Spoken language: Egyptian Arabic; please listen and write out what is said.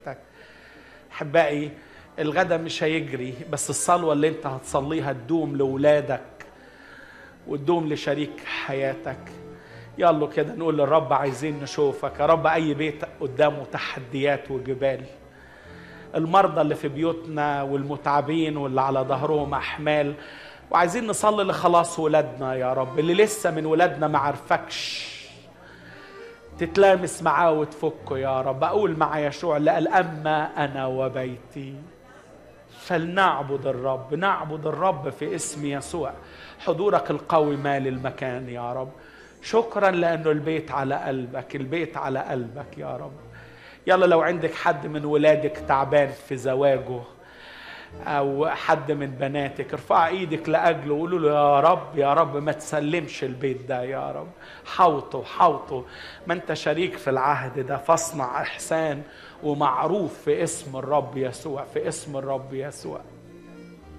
احبائي الغدا مش هيجري بس الصلوه اللي انت هتصليها تدوم لاولادك وتدوم لشريك حياتك يلا كده نقول للرب عايزين نشوفك يا رب اي بيت قدامه تحديات وجبال المرضى اللي في بيوتنا والمتعبين واللي على ظهرهم احمال وعايزين نصلي لخلاص ولادنا يا رب اللي لسه من ولادنا ما عرفكش تتلامس معاه وتفكه يا رب اقول مع يشوع اللي قال اما انا وبيتي فلنعبد الرب نعبد الرب في اسم يسوع حضورك القوي مال المكان يا رب شكرا لانه البيت على قلبك البيت على قلبك يا رب يلا لو عندك حد من ولادك تعبان في زواجه او حد من بناتك ارفع ايدك لاجله وقولوا له يا رب يا رب ما تسلمش البيت ده يا رب حوطه حوطه ما انت شريك في العهد ده فاصنع احسان ومعروف في اسم الرب يسوع في اسم الرب يسوع